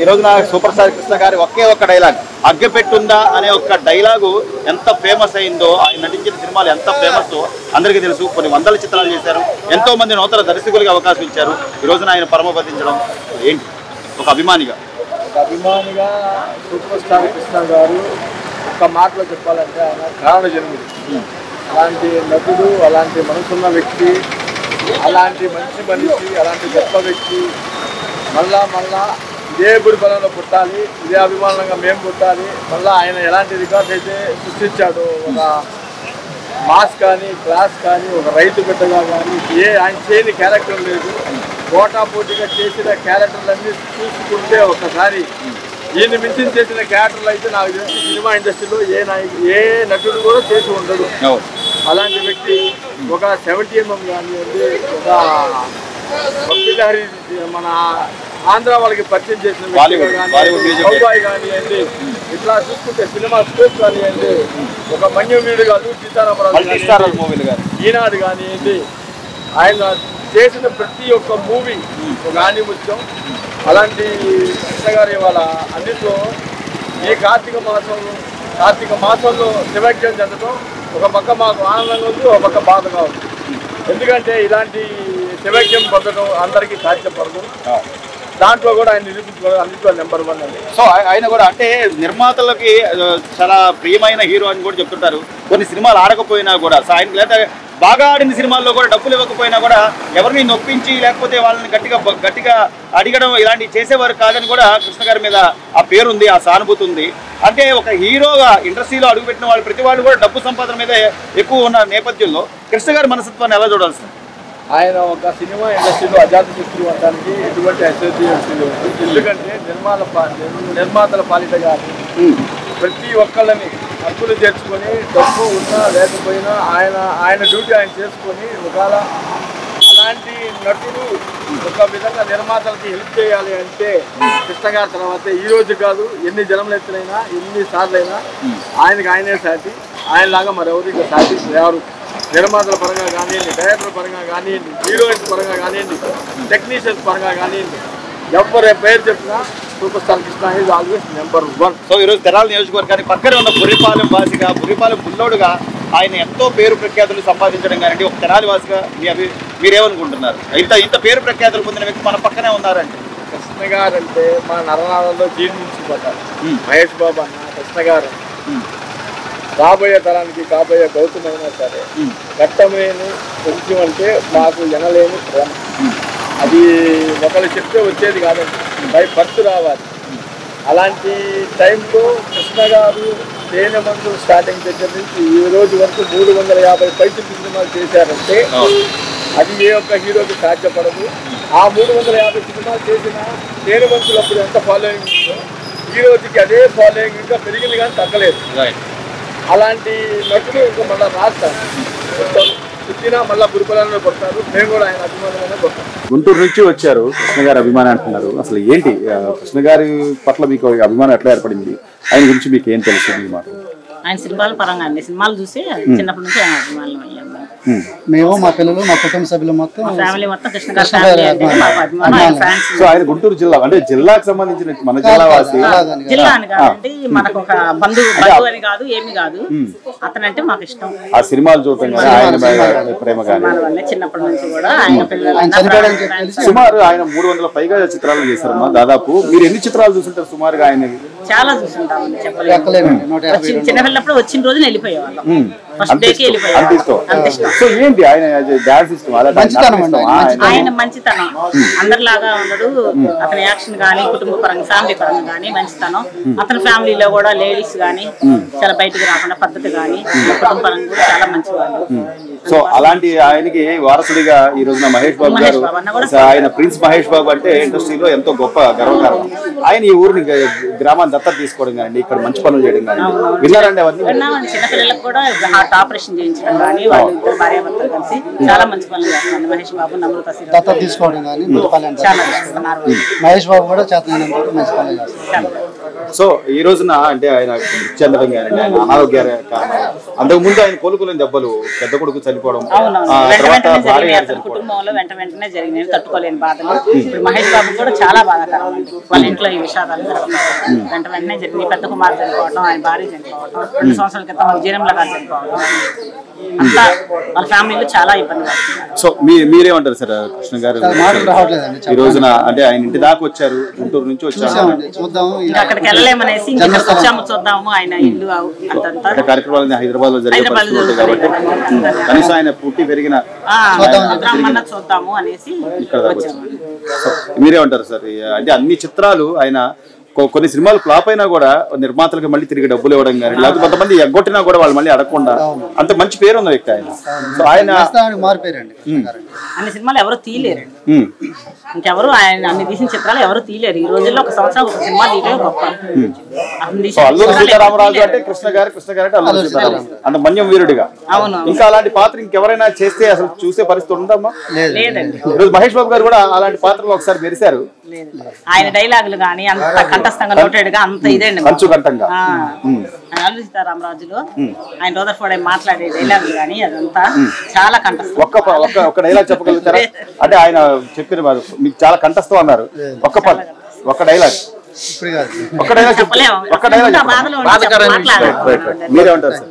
ఈ రోజున super star Krishna గారి ఒకే ఒక్క డైలాగ్ అగ్గె పెట్టుందా అనే ఒక డైలాగు ఎంత ఫేమస్ అయిందో ఆయన నటించిన సినిమాలు ఎంత ఫేమస్ అందరికీ తెలుసు కొన్ని వందల చిత్రాలు చేశారు ఎంతో మంది నూతన దర్శకులకి అవకాశం ఇచ్చారు ఈ రోజున ఆయన పరమపదించడం ఏంటి ఒక అభిమానిగా ఒక అభిమానిగా సూపర్ స్టార్ కృష్ణ గారు ఒక మాటలో చెప్పాలంటే ఆయన కారణ జన్ముడు అలాంటి నటుడు అలాంటి మనసున్న వ్యక్తి అలాంటి మంచి మనిషి అలాంటి గొప్ప వ్యక్తి మళ్ళా మళ్ళా ఇదే గుడి బలంలో పుట్టాలి ఇదే అభిమానంగా మేము పుట్టాలి మళ్ళా ఆయన ఎలాంటి రికార్డ్ అయితే సృష్టించాడో ఒక మాస్ కానీ క్లాస్ కానీ ఒక రైతు బిడ్డగా కానీ ఏ ఆయన చేయని క్యారెక్టర్ లేదు పోటా పోటీగా చేసిన క్యారెక్టర్లన్నీ చూసుకుంటే ఒకసారి ఈయన మించిన చేసిన క్యారెక్టర్లు అయితే నాకు తెలిసి సినిమా ఇండస్ట్రీలో ఏ నాయకు ఏ నటుడు కూడా చేసి ఉండడు అలాంటి వ్యక్తి ఒక సెవెంటీ ఎంఎం కానివ్వండి ఒక భక్తిదారి మన ఆంధ్ర వాళ్ళకి పరిచయం చేసిన వ్యక్తి బాలీవుడ్, బాలీవుడ్ కానివ్వండి, మ్యూజిక్ కౌబాయ్ కానివ్వండి ఇట్లా చూసుకుంటే సినిమా స్కోప్ కానివ్వండి ఒక మన్యవీడు కాదు సీతారామరాజు మల్టీ స్టార్ కానివ్వండి, మూవీలు గారు ఈనాడు కానివ్వండి ఆయన చేసిన ప్రతి ఒక్క మూవీ ఒక ఆణిముత్యం అలాంటి కృష్ణ గారి వాళ్ళ అన్నింటిలో ఈ కార్తీక మాసం కార్తీక మాసంలో శివజ్ఞం చెందడం ఒక పక్క మాకు ఆనందంగా ఉంది ఒక పక్క బాధగా ఉంది ఎందుకంటే ఇలాంటి శివజ్ఞం పొందడం అందరికీ సాధ్యపడదు దాంట్లో కూడా ఆయన నిరూపించుకోవడం అన్నింటిలో నెంబర్ వన్ అండి సో ఆయ- ఆయన కూడా అంటే నిర్మాతలకి ఆ, చాలా ప్రియమైన హీరో అని కూడా చెప్తుంటారు కొన్ని సినిమాలు ఆడకపోయినా కూడా సో ఆయన లేదా బాగా ఆడిన సినిమాల్లో కూడా డబ్బులు ఇవ్వకపోయినా కూడా ఎవరిని నొప్పించి లేకపోతే వాళ్ళని గట్టిగా బ- గట్టిగా అడిగడం ఇలాంటివి చేసేవారు కాదని కూడా కృష్ణ గారి మీద ఆ పేరుంది ఆ సానుభూతి ఉంది అంటే ఒక హీరోగా ఇండస్ట్రీలో అడుగుపెట్టిన వాళ్ళు ప్రతి వాళ్ళు కూడా డబ్బు సంపాదన మీద ఎక్కువ ఉన్న నేపథ్యంలో కృష్ణ గారి మనస్తత్వాన్ని ఎలా చూడాల్సింది ఆయన ఒక సినిమా ఇండస్ట్రీలో అజాత శత్రువు అనడానికి ఎటువంటి అసోసియేషన్ లేదు ఎందుకంటే నిర్మాణ పా- నిర్మాతల పాలిట గారు ప్రతి ఒక్కళ్ళని హక్కులు చేర్చుకొని డబ్బు ఉన్నా లేకపోయినా ఆయన ఆయన డ్యూటీ ఆయన చేసుకొని ఒకవేళ అలాంటి నటుడు ఒక విధంగా నిర్మాతలకి హెల్ప్ చేయాలి అంటే కృష్ణ గారి తర్వాత ఈ రోజు కాదు ఎన్ని జన్మలు ఎత్తులైనా ఎన్ని సార్లు అయినా ఆయనకి ఆయనే సాటి ఆయనలాగా మరెవరికి సాటి ఎవరు నిర్మాతల పరంగా కానివ్వండి డైరెక్టర్ పరంగా కానివ్వండి హీరోయిన్స్ పరంగా కానివ్వండి టెక్నీషియన్స్ పరంగా కానివ్వండి ఎవరు పేరు చెప్పినా super star Krishna is always number one so ఈరోజు తెరాల నియోజకవర్గానికి పక్కనే ఉన్న బుర్రిపాలెం వాసిగా బుర్రిపాలెం బుల్లోడుగా ఆయన ఎంతో పేరు ప్రఖ్యాతులు సంపాదించడం కానీ ఒక తెరాలి వాసిగా మీ అభి మీరేమనుకుంటున్నారు ఇంత ఇంత పేరు ప్రఖ్యాతులు పొందిన వ్యక్తి మన పక్కనే ఉన్నారండి కృష్ణ గారు అంటే మా నరనాథంలో జీర్ణించిపోతారు Hmm. మహేష్ బాబు అన్న కృష్ణ గారు Hmm. రాబోయే తరానికి కాబోయే గౌతమ్ అయినా సరే Hmm. ఘట్టమేని కొంచెం అంటే మాకు ఎనలేని ప్రేమ అది ఒకరు చెప్తే వచ్చేది కాదండి బై బర్త్ రావాలి అలాంటి టైంలో కృష్ణ గారు తేనె మందు స్టార్టింగ్ దగ్గర నుంచి ఈ రోజు వరకు మూడు వందల యాభై పైసలు సినిమాలు చేశారంటే అది ఏ ఒక్క హీరోకి సాధ్యపడదు ఆ మూడు వందల యాభై సినిమాలు చేసిన తేనె మందులు అప్పుడు ఎంత ఫాలోయింగ్ ఉందో ఈ రోజుకి అదే ఫాలోయింగ్ ఇంకా పెరిగింది కానీ తగ్గలేదు అలాంటి నటులు ఇంకా మళ్ళీ రాస్తారు కొడతారు. పుట్టినా మళ్ళీ గురుకులంలో కొడతారు మేము కూడా ఆయన అభిమానంగానే కొడతాం గుంటూరు నుంచి వచ్చారు కృష్ణ గారి అభిమానం అంటున్నారు అసలు ఏంటి ఆ, కృష్ణ గారి పట్ల మీకు అభిమానం ఎట్లా ఏర్పడింది ఆయన గురించి మీకు ఏం తెలుసు మీ మాట ఆయన సినిమాల పరంగా అన్ని సినిమాలు చూసి చిన్నప్పటి నుంచి ఆయన అభిమానులు అయ్యాము హ్మ్. మేము మా పిల్లలు మా కుటుంబ సభ్యులు మొత్తం మా ఫ్యామిలీ మొత్తం కృష్ణ గారి కృష్ణ ఫ్యామిలీ గారి అంటే అభిమానులు. మాకు అభిమానం ఆయన ఫ్యాన్స్ సో ఆయన గుంటూరు జిల్లా అంటే జిల్లాకు సంబంధించిన మన జిల్లా వాసి అలాగని కాదు. జిల్లా అని కాదండి మనకు ఒక బంధువు బంధువు అని కాదు ఏమి కాదు అతనంటే మాకు ఇష్టం ఆ సినిమాలు చూడటం కానీ ఆయన మీద ప్రేమ కానీ మన వల్ల చిన్నప్పటి నుంచి కూడా ఆయన పిల్లలు ఆయన చనిపోయాడని చెప్పి తెలిసి సుమారు ఆయన మూడు వందల పైగా చిత్రాలు చేశారమ్మా దాదాపు మీరు ఎన్ని చిత్రాలు చూస్తుంటారు సుమారుగా ఆయన చాలా చూసుంటామని చెప్పలేదు లెక్కలేనండి నూట యాభై వచ్చి చిన్నపిల్లప్పుడు వచ్చిన రోజున వెళ్ళిపోయేవాళ్ళం ఫస్ట్ అంత డేకి ఇష్టం అంత ఇష్టం వెళ్ళిపోయేవాళ్ళం అంత ఇష్టం సో ఏంటి ఆయన డాన్స్ ఇష్టం అలా మంచితనం అండి, ఇష్టం ఆయన ఆయన మంచితనం అందరిలాగా ఉండడు అతని యాక్షన్ గానీ కుటుంబ పరంగా ఫ్యామిలీ పరంగా గానీ మంచితనం అతని ఫ్యామిలీలో కూడా లేడీస్ గానీ చాలా బయటికి రాకుండా పద్ధతి గానీ కుటుంబ పరంగా కూడా చాలా మంచివాళ్ళు సో అలాంటి ఆయనకి వారసుడిగా ఈ రోజున మహేష్ బాబు మహేష్ గారు బాబు అన్న కూడా అసలు ఆయన ప్రిన్స్ మహేష్ బాబు అంటే ఇండస్ట్రీలో ఎంతో గొప్ప గర్వకారణం ఆయన ఈ ఊరిని గ- గ్రామాన్ని దత్తత తీసుకోవడం కానీ ఇక్కడ మంచి పనులు చేయడం కానీ విన్నారండి అవన్నీ విన్నామని చిన్నపిల్లలకు కూడా హార్ట్ ఆపరేషన్ చేయించడం కానీ వాళ్ళు ఇద్దరు భార్యాభర్తలు కలిసి చాలా మంచి పనులు చేస్తున్నారు మహేష్ బాబు నమ్రత శ్రీరామ్ దత్తత తీసుకోవడం కానీ ముట్టుపాలి చాలా చేస్తున్నారు వాళ్ళు. మహేష్ బాబు కూడా చేతనైనంత వరకు మంచి పనులు చేస్తారు చాలా సో ఈ రోజున అంటే ఆయన మృతి చెందడం కానీ ఆయన అనారోగ్య కారణం అంతకు ముందు ఆయన కోలుకోలేని దెబ్బలు పెద్ద కొడుకు చనిపోవడం అవునవును ఆ వెంట తర్వాత వెంటనే భార్య జరిగినాయి గారు అతని చనిపోవడం కుటుంబంలో వెంట వెంటనే జరిగినాయి తట్టుకోలేని బాధలు ఇప్పుడు మహేష్ బాబు కూడా చాలా బాధాకరం అండి వాళ్ళ ఇంట్లో ఈ విషాదాలు జరగడం వెంట వెంటనే జరిగింది పెద్ద కుమార్ చనిపోవడం ఆయన భార్య చనిపోవడం రెండు సంవత్సరాల క్రితం వాళ్ళ జీరంలో గారు చనిపోవడం అంతా వాళ్ళ ఫ్యామిలీలో చాలా ఇబ్బంది పడుతున్నారు సో మీ మీరేమంటారు సార్ కృష్ణ గారు మాటలు రావట్లేదండి ఈ రోజున అంటే ఆయన ఇంటి దాకా వచ్చారు గుంటూరు నుంచి వచ్చారు చూసామండి చూద్దాము ఇంకా అక్కడికి వెళ్ళలేమనేసి ఇంకా ఇక్కడికి వచ్చాము చూద్దాము ఆయన ఇల్లు అవు- అంతంతా అంటే కార్యక్రమాలు హైదరాబాద్ లో జరిగే హైదరాబాద్ లో పరిస్థితి ఉంది కాబట్టి జరుగుతుంది. కనీసం ఆయన పుట్టి పెరిగిన ఆ, రమ్మన్నా చూద్దాము అనేసి ఇక్కడ దాకా వచ్చాము సో మీరేమంటారు సార్ ఈ అంటే అన్ని చిత్రాలు ఆయన కొ- కొన్ని సినిమాలు ఫ్లాప్ అయినా కూడా నిర్మాతలకు మళ్ళీ తిరిగి డబ్బులు ఇవ్వడం కానీ లేకపోతే కొంతమంది ఎగ్గొట్టినా కూడా వాళ్ళు మళ్ళీ అడగకుండా అంత మంచి పేరు ఉన్న వ్యక్తి ఆయన సో ఆయన ప్రస్తుతానికి మారిపోయారండి కృష్ణ గారు అన్ని సినిమాలు ఎవరు తీయలేరండి ఉమ్, ఇంకెవరు ఆయన అన్ని తీసిన చిత్రాలు ఎవరు తీయలేరు ఈ రోజుల్లో ఒక సంవత్సరం ఒక సినిమా తీయడం గొప్ప అతను తీసిన సో అల్లూరి చిత్రాలు ఎవరు సీతారామరాజు తీయలేరు. అంటే కృష్ణ గారు కృష్ణ గారు అంటే అల్లూరి సీతారామరాజు అంత మన్యం వీరుడిగా అవును ఇంకా అలాంటి పాత్ర ఇంకెవరైనా చేస్తే అసలు చూసే పరిస్థితి ఉందమ్మా లేదు లేదండి ఈరోజు మహేష్ బాబు గారు కూడా అలాంటి పాత్రలు ఒకసారి మెరిశారు లేదు ఆయన డైలాగులు కానీ అంత కంఠస్థంగా నోటెడ్ గా అంత ఇదేండి కంచు కంఠంగా ఆ, ఆయన అల్లు సీతారామరాజులో ఆయన రోదర్ఫోడే మాట్లాడే డైలాగులు కానీ అదంతా చాలా కంఠస్థం ఒక్క ప- ఒక్క ఒక్క డైలాగ్ చెప్పగలుగుతారా అంటే ఆయన చెప్పిన వారు మీకు చాలా కంఠస్థం అన్నారు ఒక్క పద ఒక్క డైలాగ్ ఇప్పుడు కాదు ఒక్క డైలాగ్ చెప్పు చెప్పలేము ఒక్క డైలాగ్ అంత చెప్పండి. బాధలో ఉండి చెప్ప- మాట్లాడాలి. మీరేమంటారు సార్